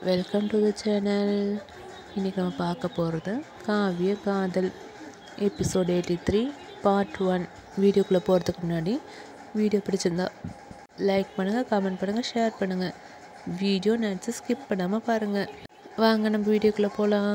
Welcome to the channel இன்றைக்கி நம்ம பார்க்க போகிறது காவிய காதல் episode eighty three part one வீடியோக்குள்ளே போகிறதுக்கு முன்னாடி வீடியோ பிடிச்சிருந்தா லைக் பண்ணுங்கள் கமெண்ட் பண்ணுங்கள் ஷேர் பண்ணுங்கள் வீடியோ நினச்சி ஸ்கிப் பண்ணாமல் பாருங்கள் வாங்க நம்ம வீடியோக்குள்ளே போகலாம்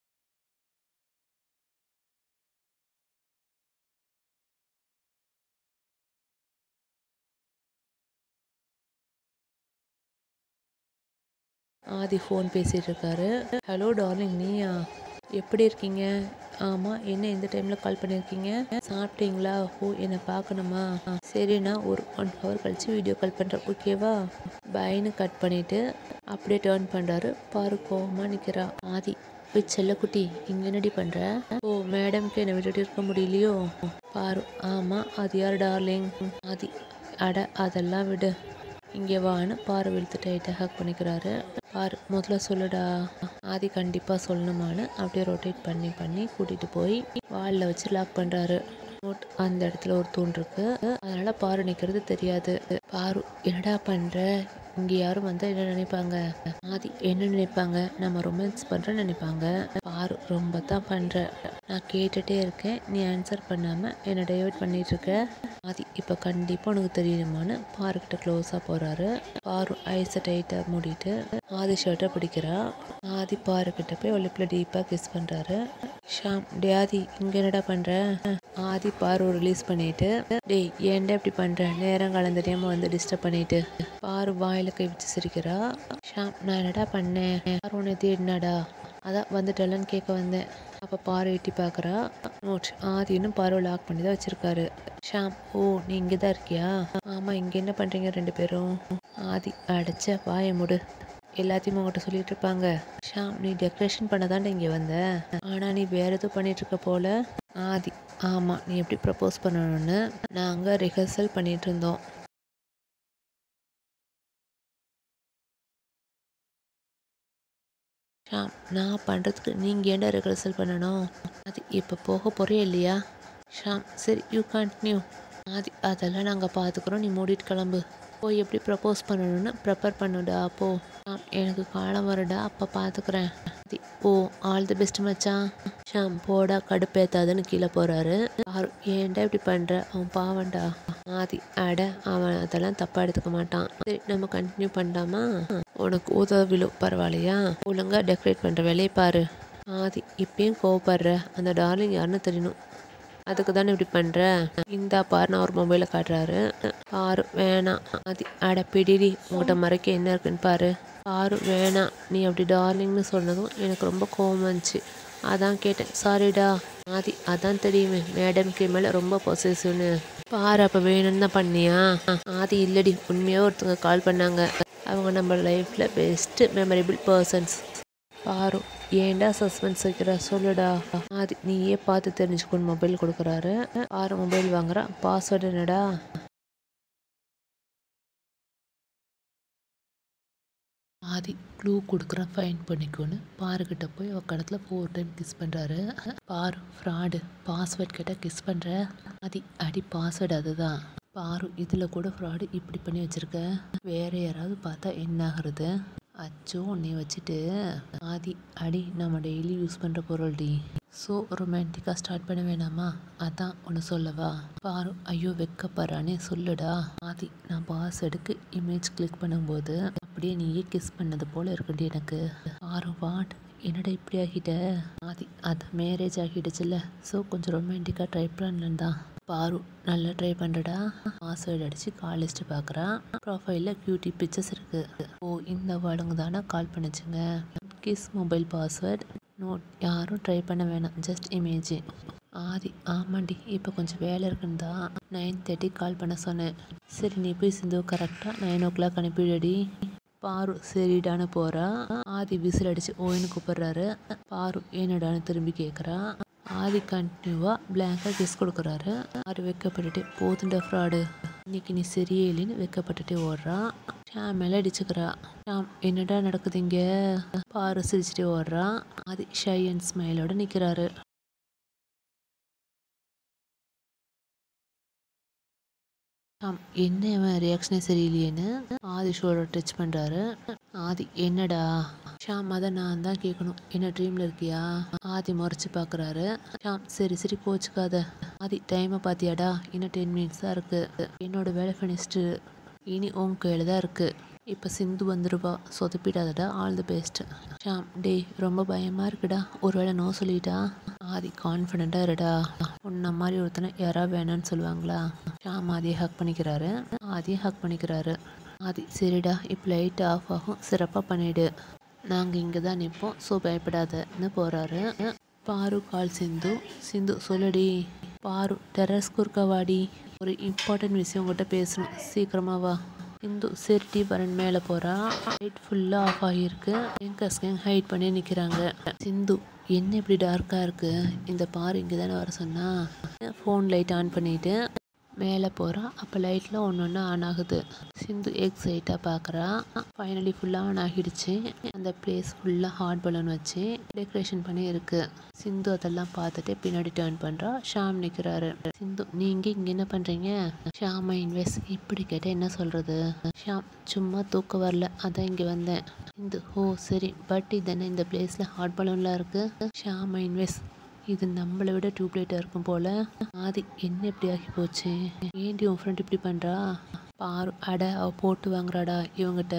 ஆதி ஃபோன் பேசிகிட்டு இருக்காரு ஹலோ டார்லிங் நீயா எப்படி இருக்கீங்க ஆமாம் என்ன இந்த டைமில் கால் பண்ணியிருக்கீங்க சாப்பிட்டீங்களா ஓ என்னை பார்க்கணுமா ஆ, சரி நான் ஒரு ஒன் ஹவர் கழிச்சு வீடியோ கால் பண்ணுறேன் ஓகேவா பைன்னு கட் பண்ணிவிட்டு அப்படியே டேர்ன் பண்ணுறாரு பாரு கோவமாக நிற்கிறா ஆதி போய் செல்லக்குட்டி இங்கே என்னடி பண்ணுற ஓ மேடம்க்கு என்னை விட்டுட்டு இருக்க முடியலையோ பாரு ஆமாம் அது யார் டார்லிங் ஆதி அட அதெல்லாம் விடு இங்கே வான்னு பாரு வெளுத்து டைட்டாக ஹக் பண்ணிக்கிறாரு பாரு முதல்ல சொல்லுடா ஆதி கண்டிப்பாக சொல்லணுமான்னு அப்படியே ரொட்டேட் பண்ணி பண்ணி கூட்டிகிட்டு போய் வாலில் வச்சு லாக் பண்ணுறாரு நோட் அந்த இடத்துல ஒரு தூண் இருக்கு அதனால பாரு நிற்கிறது தெரியாது பாரு என்னடா பண்ணுற இங்கே யாரும் வந்தால் என்ன நினைப்பாங்க ஆதி என்ன நினைப்பாங்க நம்ம ரொமான்ஸ் பண்ணுறோன்னு நினைப்பாங்க பாரு ரொம்ப தான் பண்ணுற நான் கேட்டுட்டே இருக்கேன் நீ ஆன்சர் பண்ணாமல் என்னை டைவர்ட் பண்ணிட்டு இருக்க ஆதி இப்போ கண்டிப்பாக உனக்கு தெரியணுமான்னு பாருக்கிட்ட க்ளோஸாக போகிறாரு பாரு ஐஸை டைட்டாக மூடிட்டு ஆதி ஷர்ட்டை பிடிக்கிறா ஆதி பாருக்கிட்ட போய் ஒலிப்பில் டீப்பாக கிஸ் பண்ணுறாரு ஷாம் டே ஆதி இங்கே என்னடா பண்ணுற ஆதி பாரு ரிலீஸ் பண்ணிட்டு டேய் ஏன்டா இப்படி பண்ணுற நேரம் கலந்த டைம் வந்து டிஸ்டர்ப் பண்ணிட்டு பாரு வாயில் கை வச்சு சிரிக்கிறா ஷாம் நான் என்னடா பண்ணேன் பாரு உன்னை தேடினாடா அதான் வந்துட்டலன்னு கேட்க வந்தேன் அப்போ பாரு எட்டி பார்க்குறா நோட் ஆதி இன்னும் பாரு லாக் பண்ணி தான் வச்சிருக்காரு ஷாம் ஓ நீ இங்கே தான் இருக்கியா ஆமாம் இங்கே என்ன பண்ணுறீங்க ரெண்டு பேரும் ஆதி அடைச்ச வாயை முடு எல்லாத்தையும் உங்கள்கிட்ட சொல்லிட்டு இருப்பாங்க ஷாம் நீ டெக்கரேஷன் பண்ண தாண்டா இங்கே வந்த ஆனால் நீ வேற எதுவும் பண்ணிட்டு இருக்க போல ஆதி ஆமாம் நீ எப்படி ப்ரப்போஸ் பண்ணணும்னு நாங்கள் ரிஹர்சல் பண்ணிட்டு இருந்தோம் ஷாம் நான் பண்ணுறதுக்கு நீங்கள் ஏன்டா ரிஹர்சல் பண்ணணும் அது இப்போ போக போகிறே இல்லையா ஷாம் சரி யூ கண்டினியூ ஆதி அதெல்லாம் நாங்கள் பார்த்துக்குறோம் நீ மூடிட்டு கிளம்பு போய் எப்படி ப்ரப்போஸ் பண்ணணும்னு ப்ரிப்பேர் பண்ணுடா அப்போ ஷாம் எனக்கு காலம் வருடா அப்போ பார்த்துக்குறேன் ஆதி ஓ ஆல் தி பெஸ்ட் மச்சான் ஷாம் போடா கடுப்பேத்தாதுன்னு கீழே போகிறாரு ஆறு ஏன்டா இப்படி பண்ணுற அவன் பாவன்டா ஆதி அட அவன் அதெல்லாம் தப்பாக எடுத்துக்க மாட்டான் சரி நம்ம கண்டினியூ பண்ணலாமா உனக்கு உதவிலும் பரவாயில்லையா ஒழுங்காக டெக்கரேட் பண்ணுற வேலையை பாரு ஆதி இப்பயும் கோவப்படுற அந்த டார்லிங் யாருன்னு தெரியணும் அதுக்கு தானே இப்படி பண்ணுற இந்தா பாரு நான் ஒரு மொபைலை காட்டுறாரு பாரு வேணாம் ஆதி அட பிடிடி உங்கள்கிட்ட மறைக்க என்ன இருக்குன்னு பாரு பாரு வேணாம் நீ அப்படி டார்லிங்னு சொன்னதும் எனக்கு ரொம்ப கோவம் வந்துச்சு அதான் கேட்டேன் சாரிடா ஆதி அதான் தெரியுமே மேடம்க்கு மேலே ரொம்ப பொசசிவ்னு பாரு அப்போ வேணும்னு தான் பண்ணியா ஆதி இல்லடி உண்மையாக ஒருத்தவங்க கால் பண்ணாங்க அவங்க நம்ம லைஃப்பில் பெஸ்ட்டு மெமரபிள் பர்சன்ஸ் பாரு ஏன்டா சஸ்பென்ஸ் வைக்கிற சொல்லுடா ஆதி நீயே பார்த்து தெரிஞ்சுக்கணும் மொபைல் கொடுக்குறாரு பாரு மொபைல் வாங்குறான் பாஸ்வேர்டு என்னடா ஆதி க்ளூ கொடுக்குறேன் ஃபைன் பண்ணிக்கோன்னு பாருக்கிட்ட போய் அவ கடத்துல ஃபோர் டைம் கிஸ் பண்ணுறாரு பாரு ஃப்ராடு பாஸ்வேர்ட் கேட்டால் கிஸ் பண்ணுற ஆதி அடி பாஸ்வேர்டு அதுதான் பாரு இதில் கூட ஃப்ராடு இப்படி பண்ணி வச்சிருக்க வேற யாராவது பார்த்தா என்ன ஆகுறது அச்சோ உன்னை வச்சுட்டு ஆதி அடி நம்ம டெய்லி யூஸ் பண்ணுற பொருள் டி ஸோ ரொமான்டிக்காக ஸ்டார்ட் பண்ண வேணாமா அதான் ஒன்று சொல்லவா பாரு ஐயோ வெக்கப்படுறானே சொல்லுடா ஆதி நான் பாஸ் எடுக்க இமேஜ் கிளிக் பண்ணும்போது அப்படியே நீயே கிஸ் பண்ணது போல இருக்குடி எனக்கு பாரு வாட் என்னடா இப்படி ஆகிட்ட ஆதி அது மேரேஜ் ஆகிடுச்சுல்ல ஸோ கொஞ்சம் ரொமான்டிக்காக ட்ரை பண்ணலன்னு தான் பாரு நல்லா ட்ரை பண்ணுறடா பாஸ்வேர்டு அடித்து கால் லிஸ்ட்டு பார்க்குறான் ப்ரொஃபைலில் கியூட்டி பிக்சர்ஸ் இருக்குது ஓ இந்த வாளுங்க தானே கால் பண்ணுச்சுங்க கிஸ் மொபைல் பாஸ்வேர்ட் நோட் யாரும் ட்ரை பண்ண வேணாம் ஜஸ்ட் இமேஜ் ஆதி ஆமாண்டி இப்போ கொஞ்சம் வேலை இருக்குன்னு தான் நைன் தேர்ட்டி கால் பண்ண சொன்னேன் சரி நீ போய் சிந்து கரெக்டாக நைன் ஓ கிளாக் அனுப்பிடுடி பாரு சரிடான்னு போகிறா ஆதி விசில் அடித்து ஓயின்னு கூப்பிடுறாரு பாரு ஏனடான்னு திரும்பி கேட்குறா ஆதி கண்டினியூவாக பிளாங்காக கிஸ் கொடுக்குறாரு ஆறு வெக்கப்பட்டுட்டு போதுண்டா ஃப்ராடு இன்னைக்கு நீ சரியே இல்லைன்னு வெக்கப்பட்டுட்டே ஓடுறா ஷாம் மேலே அடிச்சுக்கிறா ஷாம் என்னடா நடக்குது இங்கே பாரு சிரிச்சுட்டே ஓடுறா ஆதி ஷை அண்ட் ஸ்மைலோட நிற்கிறாரு ஆம் என்ன இவன் ரியாக்ஷனே சரியில்லையேன்னு ஆதி ஷோல்டர் டச் பண்ணுறாரு ஆதி என்னடா ஷாம் அதை நான் தான் கேட்கணும் என்ன ட்ரீமில் இருக்கியா ஆதி முறைச்சி பார்க்குறாரு ஷாம் சரி சரி கோச்சுக்காத ஆதி டைமை பார்த்தியாடா இன்னும் டென் மினிட்ஸ் தான் இருக்குது என்னோட வேலை ஃபினிஷ்டு இனி உன் கையில் தான் இருக்குது இப்போ சிந்து வந்துருவா சொதப்பிடாதடா ஆல் தி பெஸ்ட் ஷாம் டேய் ரொம்ப பயமாக இருக்குடா ஒருவேளை நோ சொல்லிட்டா ஆதி கான்ஃபிடெண்ட்டாக இருடா உன்ன மாதிரி ஒருத்தனை யாராவது வேணான்னு சொல்லுவாங்களா ஷாம் ஆதியை ஹக் பண்ணிக்கிறாரு ஆதியை ஹக் பண்ணிக்கிறாரு ஆதி சரிடா இப்போ லைட் ஆஃப் ஆகும் சிறப்பாக பண்ணிவிடு நாங்கள் இங்கே தான் நிற்போம் ஸோ பயப்படாதன்னு போகிறாரு பாரு கால் சிந்து சிந்து சொல்லுடி பாரு டெரஸ் குறுக்க வாடி ஒரு இம்பார்ட்டன்ட் விஷயம் உங்கள்கிட்ட பேசணும் சீக்கிரமா வா இந்து சிரிட்டி வரன் மேலே போகிறா லைட் ஃபுல்லாக ஆஃப் ஆகியிருக்கு எங்க ஸ்கேங் ஹைட் பண்ணி நிற்கிறாங்க சிந்து என்ன இப்படி டார்க்காக இருக்கு இந்த பாரு இங்கே தானே வர சொன்னா ஃபோன் லைட் ஆன் பண்ணிட்டு மேலே போகிறா அப்போ லைட்லாம் ஒன்று ஒன்று ஆன் ஆகுது சிந்து எக்ஸைட்டாக பார்க்குறா ஃபைனலி ஃபுல்லாக ஆன் ஆகிடுச்சு அந்த பிளேஸ் ஃபுல்லாக ஹாட் பலூன் வச்சு டெக்கரேஷன் பண்ணி இருக்கு சிந்து அதெல்லாம் பார்த்துட்டு பின்னாடி டேர்ன் பண்ணுறா ஷாம் நிற்கிறாரு சிந்து நீங்கள் இங்கே என்ன பண்ணுறீங்க ஷாமா இன்வெஸ்ட் இப்படி கேட்டால் என்ன சொல்கிறது ஷாம் சும்மா தூக்கம் வரல அதான் இங்கே வந்தேன் சிந்து ஓ சரி பட் இதென்ன இந்த பிளேஸில் ஹாட் பலூன்லாம் இருக்குது ஷாமா இன்வெஸ்ட் இது நம்மளை விட டியூப்லைட்டாக இருக்கும் போல ஆதி என்ன இப்படி ஆகி போச்சு ஏன்டி உன் ஃப்ரெண்ட் இப்படி பண்ணுறா பாரு அட அவ போட்டு வாங்குறாடா இவங்கிட்ட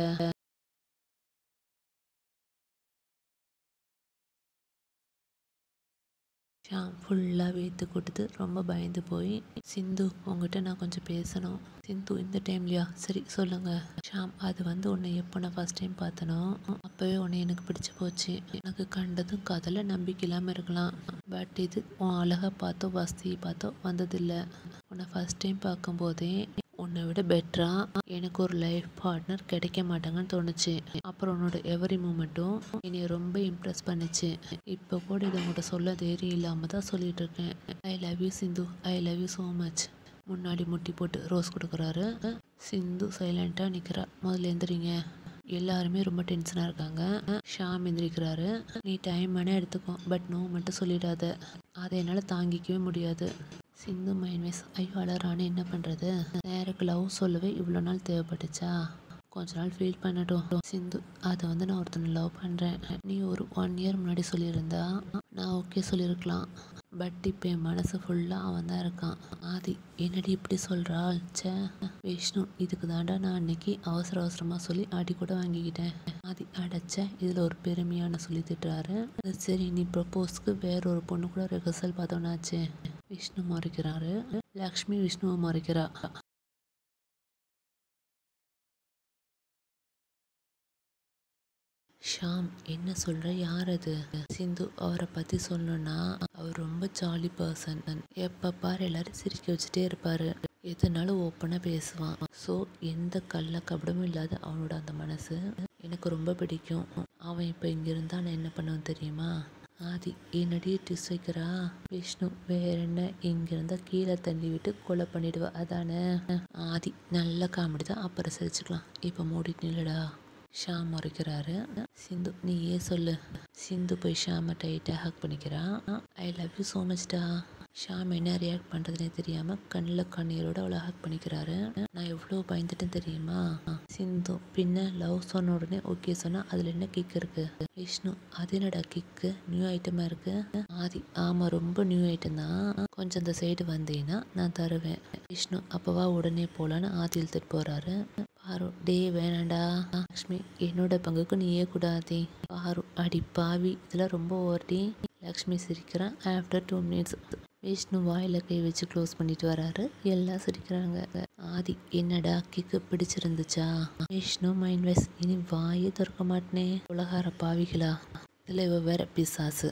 ஷாம் ஃபுல்லாக வேத்து கொடுத்து ரொம்ப பயந்து போய் சிந்து உங்ககிட்ட நான் கொஞ்சம் பேசணும் சிந்து இந்த டைம்லையா சரி சொல்லுங்க ஷாம் அது வந்து உன்னை எப்போ நான் ஃபர்ஸ்ட் டைம் பார்த்தனோ அப்போவே உன்னை எனக்கு பிடிச்சு போச்சு எனக்கு கண்டதும் கதல நம்பிக்கை இல்லாமல் இருக்கலாம் பட் இது உன் அழகை பார்த்தோ வசதியை பார்த்தோ வந்ததில்லை உன்னை ஃபர்ஸ்ட் டைம் பார்க்கும்போதே உன்னை விட பெட்டரா எனக்கு ஒரு லைஃப் பார்ட்னர் கிடைக்க மாட்டாங்கன்னு தோணுச்சு அப்புறம் உன்னோட எவரி மூமெண்ட்டும் என்னை ரொம்ப இம்ப்ரெஸ் பண்ணுச்சு இப்போ கூட இதை உங்கள்கிட்ட சொல்ல தைரியம் இல்லாமல் தான் சொல்லிட்டு இருக்கேன் I love you Sindhu I love you so much முன்னாடி முட்டி போட்டு ரோஸ் கொடுக்குறாரு சிந்து சைலண்ட்டாக நிற்கிறா முதல்ல எந்திரிங்க எல்லாருமே ரொம்ப டென்ஷனாக இருக்காங்க ஷாம் எந்திரிக்கிறாரு நீ டைம் வேணால் எடுத்துக்கோ பட் நோ மட்டும் சொல்லிடாத அதை என்னால் தாங்கிக்கவே முடியாது சிந்து மைன்வேஸ் ஐயோ அழறானே என்ன பண்ணுறது நேருக்கு லவ் சொல்லவே இவ்வளோ நாள் தேவைப்பட்டுச்சா கொஞ்ச நாள் ஃபீல் பண்ணட்டும் சிந்து அதை வந்து நான் ஒருத்தனை லவ் பண்ணுறேன் நீ ஒரு ஒன் இயர் முன்னாடி சொல்லியிருந்தா நான் ஓகே சொல்லியிருக்கலாம் பட் இப்போ என் மனசு ஃபுல்லாக அவன் தான் இருக்கான் ஆதி என்னடி இப்படி சொல்கிறாள் ச்சே விஷ்ணு இதுக்கு தாண்டா நான் அன்னைக்கு அவசர அவசரமாக சொல்லி அடி கூட வாங்கிக்கிட்டேன் ஆதி அடைச்ச இதில் ஒரு பெருமையான சொல்லி திட்டுறாரு அது சரி நீ ப்ரப்போஸ்க்கு வேற ஒரு பொண்ணு கூட ரிஹர்சல் பார்த்தோன்னாச்சு விஷ்ணு மறைக்கிறாரு லக்ஷ்மி விஷ்ணுவை மறைக்கிறா ஷாம் என்ன சொல்ற யார் அது சிந்து அவரை பற்றி சொல்லணும்னா அவர் ரொம்ப ஜாலி பர்சன் எப்போ பாரு எல்லாரும் சிரிக்க வச்சுட்டே இருப்பாரு எதுனாலும் ஓப்பனாக பேசுவான் ஸோ எந்த கள்ள கபடமும் இல்லாத அவனோட அந்த மனசு எனக்கு ரொம்ப பிடிக்கும் அவன் இப்போ இங்கே இருந்தா நான் என்ன பண்ணுவேன் தெரியுமா ஆதி என்னடி டிஸ் வைக்கிறா விஷ்ணு வேற என்ன இங்க இருந்தா கீழே தள்ளி விட்டு கொலை பண்ணிடுவா அதானே ஆதி நல்ல காமெடி தான் அப்புறம் சிரிச்சுக்கலாம் இப்போ மூடிட்டு நில்லுடா ஷாம் முறைக்கிறாரு சிந்து நீ ஏன் சொல்லு சிந்து போய் ஷாமை டைட்டாக ஹக் பண்ணிக்கிறான் ஐ லவ் யூ ஸோ மச்டா ஷாம் என்ன ரியாக்ட் பண்ணுறதுனே தெரியாமல் கண்ணில் கண்ணீரோட அவளை ஹக் பண்ணிக்கிறாரு நான் எவ்வளோ பயந்துட்டேன் தெரியுமா சிந்து பின்ன லவ் சொன்ன உடனே ஓகே சொன்னால் அதில் என்ன கிக் இருக்கு விஷ்ணு அது என்னடா கிக்கு நியூ ஐட்டமாக இருக்கு ஆதி ஆமாம் ரொம்ப நியூ ஐட்டம் தான் கொஞ்சம் அந்த சைடு வந்தீங்கன்னா நான் தருவேன் விஷ்ணு அப்போவா உடனே போகலான்னு ஆதி இழுத்துட்டு போகிறாரு பாரு டே வேணாண்டா லக்ஷ்மி என்னோட பங்குக்கு நீயே கூடாதே பாரு அடி பாவி இதெல்லாம் ரொம்ப ஓர்டி லக்ஷ்மி சிரிக்கிறான் ஆஃப்டர் டூ மினிட்ஸ் விஷ்ணு வாயில கை வச்சு க்ளோஸ் பண்ணிட்டு வராரு எல்லாம் சிரிக்கிறாங்க ஆதி என்னடா கிக்கு பிடிச்சிருந்துச்சா விஷ்ணு மைண்ட் வைஸ் இனி வாயே திறக்க மாட்டேனே உலகார பாவிகளா இதுல இவ வேற பிசாசு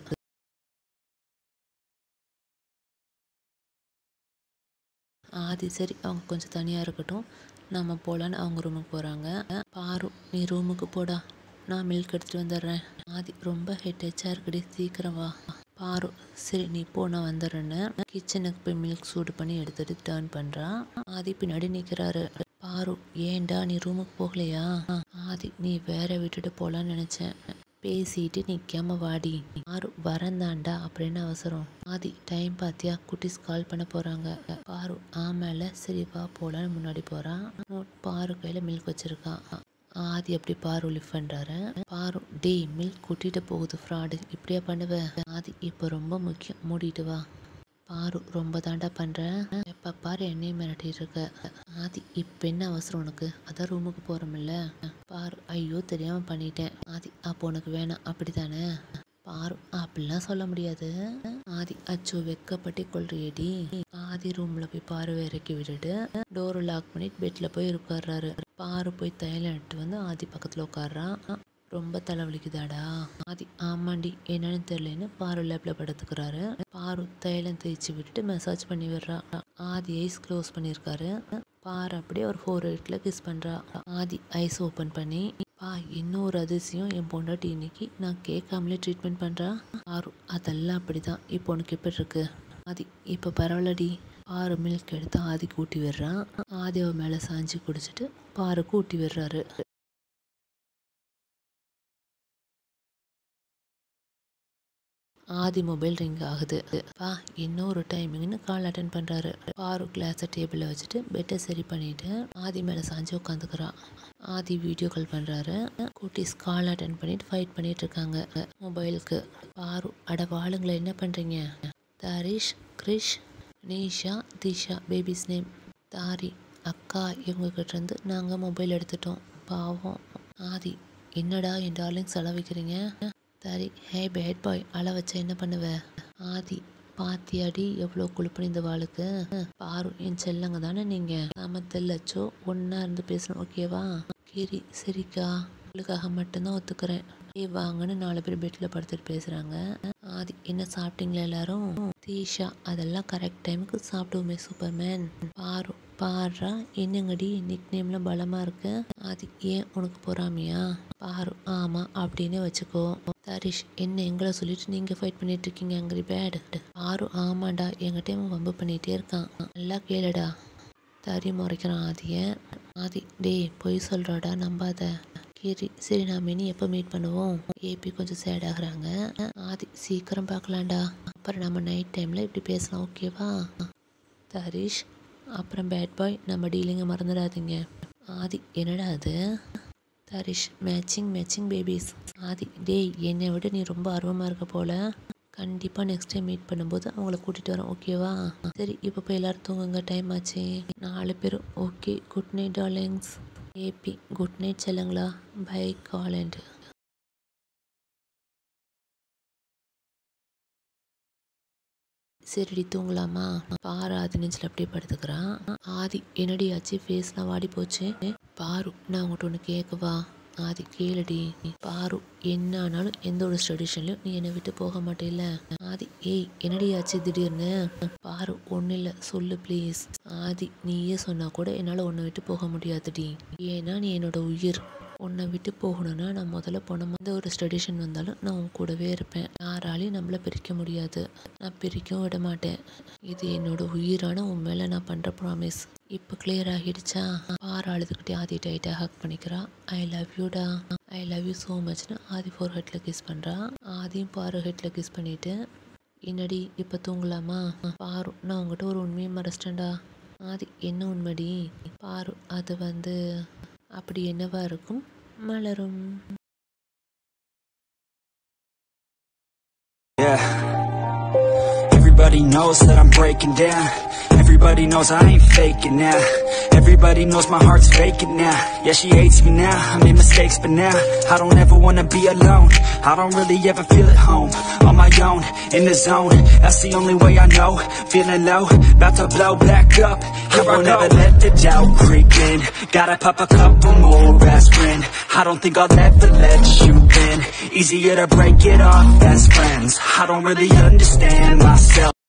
ஆதி சரி அவங்க கொஞ்சம் தனியாக இருக்கட்டும் நம்ம போகலான்னு அவங்க ரூமுக்கு போகிறாங்க பாரு நீ ரூமுக்கு போடா நான் மில்க் எடுத்துகிட்டு வந்துடுறேன் ஆதி ரொம்ப ஹெட்டேச்சாக இருக்குடி சீக்கிரம் வா பாரு சரி நீ போ நான் வந்துடுறேன்னு கிச்சனுக்கு போய் மில்க் சூடு பண்ணி எடுத்துட்டு டேர்ன் பண்ணுறான் ஆதி பின்னாடி நிற்கிறாரு பாரு ஏன்டா நீ ரூமுக்கு போகலையா ஆதி நீ வேற விட்டுட்டு போகலான்னு நினச்சேன் பேசிட்டு நிக்காம வாடி ஆறு வரந்தாண்டா அப்படின்னு அவசரம் ஆதி டைம் பாத்தியா குட்டீஸ் கால் பண்ண போறாங்க பாரு ஆமேல சரி வா போலான்னு முன்னாடி போறான் நோட் பாரு கையில மில்க் வச்சிருக்கான் ஆதி அப்படி பாரு லிஃப்ட் பண்ணுறாரு பாரு டேய் மில்க் கூட்டிகிட்டு போகுது ஃப்ராடு இப்படியா பண்ணுவ ஆதி இப்போ ரொம்ப முக்கியம் மூடிட்டு வா பாரு ரொம்ப தாண்டா பண்ற எப்ப பாரு என்னையும் மிரட்டிட்டு இருக்க ஆதி இப்ப என்ன அவசரம் உனக்கு அதான் ரூமுக்கு போறோம்ல பாரு ஐயோ தெரியாம பண்ணிட்டேன் ஆதி அப்போ உனக்கு வேணாம் அப்படிதானே பாரு அப்படிலாம் சொல்ல முடியாது ஆதி அச்சோ வெக்கப்பட்டு கொள்றியடி ஆதி ரூம்ல போய் பாரு இறக்கி விட்டுட்டு டோரை லாக் பண்ணிட்டு பெட்ல போய் உட்கார்றாரு பாரு போய் தைலம் எடுத்து வந்து ஆதி பக்கத்துல உட்கார்றான் ரொம்ப தலைவலிக்குதாடா ஆதி ஆமாண்டி என்னன்னு தெரியலன்னு பாரு லேப்ல படுத்துக்கிறாரு பாரு தைலம் தேய்ச்சி விட்டுட்டு மசாஜ் பண்ணி விடுறா ஆதி ஐஸ் க்ளோஸ் பண்ணியிருக்காரு பாரு அப்படியே ஒரு ஃபோர் எயிட்ல கிஸ் பண்றா ஆதி ஐஸ் ஓப்பன் பண்ணி பா இன்னொரு அதிசயம் என் பொண்டாட்டி இன்னைக்கு நான் கேட்காமலே ட்ரீட்மெண்ட் பண்றா பாரு அதெல்லாம் அப்படிதான் இப்போ உனக்கு எப்படி இருக்கு ஆதி இப்போ பரவாயில்லடி பாரு மில்க் எடுத்து ஆதிக்கு ஊட்டி விடுறான் ஆதி அவ மேலே சாஞ்சி குடிச்சிட்டு பாருக்கு ஊட்டி விடுறாரு ஆதி மொபைல் ரிங் ஆகுது பா இன்னொரு டைமிங்னு கால் அட்டன் பண்ணுறாரு பாரு கிளாஸை டேபிளில் வச்சுட்டு பெட்டை சரி பண்ணிட்டு ஆதி மேலே சாஞ்சு உட்காந்துக்கிறான் ஆதி வீடியோ கால் பண்ணுறாரு குட்டீஸ் கால் அட்டன் பண்ணிட்டு ஃபைட் பண்ணிட்டு இருக்காங்க மொபைலுக்கு பாரு அட வாளுங்களை என்ன பண்ணுறீங்க தாரிஷ் கிரிஷ் நீஷா திஷா பேபிஸ் நேம் தாரி அக்கா இவங்ககிட்ட இருந்து நாங்கள் மொபைல் எடுத்துட்டோம் பாவம் ஆதி என்னடா என் டார்லிங் செலவிக்கிறீங்க தாரி ஹே பேட் பாய் அழ வச்சா என்ன பண்ணுவ ஆதி பாத்தியாடி எவ்வளோ குழுப்பணும் இந்த வாளுக்கு பாரு என் செல்லங்க தானே நீங்க நாம தெல்லச்சோ ஒன்னா இருந்து பேசணும் ஓகேவா கிரி சரிக்கா உங்களுக்காக மட்டும்தான் ஒத்துக்கிறேன் ஏ வாங்கன்னு நாலு பேர் பெட்ல படுத்துட்டு பேசுறாங்க ஆதி என்ன சாப்பிட்டீங்களா எல்லாரும் தீஷா அதெல்லாம் கரெக்ட் டைமுக்கு சாப்பிடுவோமே சூப்பர்மேன் பாரு பாருடா என்னங்கடி நிக் நேம்ல பலமா இருக்கு அது ஏன் உனக்கு பொறாமையா பாரு ஆமா அப்படின்னு வச்சுக்கோ தரிஷ் என்ன எங்களை சொல்லிட்டு நீங்க ஃபைட் பண்ணிட்டு இருக்கீங்க அங்கிரி பேட் பாரு ஆமாண்டா எங்கிட்டயும் வம்பு பண்ணிட்டே இருக்கான் நல்லா கேளுடா தரி முறைக்கிறான் ஆதிய ஆதி டேய் பொய் சொல்றாடா நம்பாத கிரி சரி நாம இனி எப்போ மீட் பண்ணுவோம் ஏபி கொஞ்சம் சேட் ஆகுறாங்க ஆதி சீக்கிரம் பார்க்கலாம்டா அப்புறம் நம்ம நைட் டைம்ல இப்படி பேசலாம் ஓகேவா தரிஷ் அப்புறம் பேட் பாய் நம்ம டீலிங்கை மறந்துடாதீங்க ஆதி என்னடா அது Tharish matching matching babies Aadhi டேய் என்னை விட நீ ரொம்ப ஆர்வமாக இருக்க போல கண்டிப்பாக நெக்ஸ்ட் டைம் மீட் பண்ணும்போது அவங்கள கூட்டிகிட்டு வரேன் ஓகேவா சரி இப்போ போய் எல்லாரும் தூங்குங்க டைம் ஆச்சு நாலு பேரும் ஓகே குட் நைட் டார்லிங்ஸ் ஏபி குட் நைட் செல்லுங்களா பை காலண்ட் சரிடி தூங்கலாமா பாரு ஆதி நெஞ்சில் அப்படியே படுத்துக்கிறான் ஆதி என்னடி ஆச்சு ஃபேஸ்லாம் வாடி போச்சு பாரு நான் உங்கள்கிட்ட ஒன்று கேட்கவா ஆதி கேளுடி பாரு என்ன ஆனாலும் எந்த ஒரு ஸ்டடிஷன்லையும் நீ என்னை விட்டு போக மாட்டேல ஆதி ஏய் என்னடி ஆச்சு திடீர்னு பாரு ஒன்றும் இல்லை சொல்லு ப்ளீஸ் ஆதி நீயே சொன்னா கூட என்னால் உன்னை விட்டு போக முடியாதுடி ஏன்னா நீ என்னோட உயிர் உன்னை விட்டு போகணும்னா நான் முதல்ல போன எந்த ஒரு ஸ்டடிஷன் வந்தாலும் நான் உன் கூடவே இருப்பேன் யாராலையும் நம்மளை பிரிக்க முடியாது நான் பிரிக்கவும் விட மாட்டேன் இது என்னோட உயிரான உன் மேலே நான் பண்ணுற ப்ராமிஸ் இப்போ கிளியர் ஆகிடுச்சா பாரு அழுதுகிட்டே ஆதி டைட்டாக ஹக் பண்ணிக்கிறா ஐ லவ் யூடா ஐ லவ் யூ ஸோ மச்னு ஆதி ஃபோர் ஹெட்டில் கிஸ் பண்ணுறா ஆதியும் பாரு ஹெட்டில் கிஸ் பண்ணிட்டு என்னடி இப்போ தூங்கலாமா பாரு நான் உங்ககிட்ட ஒரு உண்மையை மறைச்சிட்டேன்டா ஆதி என்ன உண்மைடி பாரு அது வந்து அப்படி என்னவா இருக்கும் மலரும் Yeah. Everybody knows that I'm breaking down. Everybody knows I ain't faking now. Everybody knows my heart's faking now. Yeah, she hates me now. I made mistakes, but now I don't ever wanna be alone. I don't really ever feel at home. On my own, in the zone. That's the only way I know. Feeling low, about to blow back up. Here I won't ever let the doubt creep in. Gotta pop a couple more aspirin. I don't think I'll ever let you in. Easier to break it off best friends. I don't really understand myself.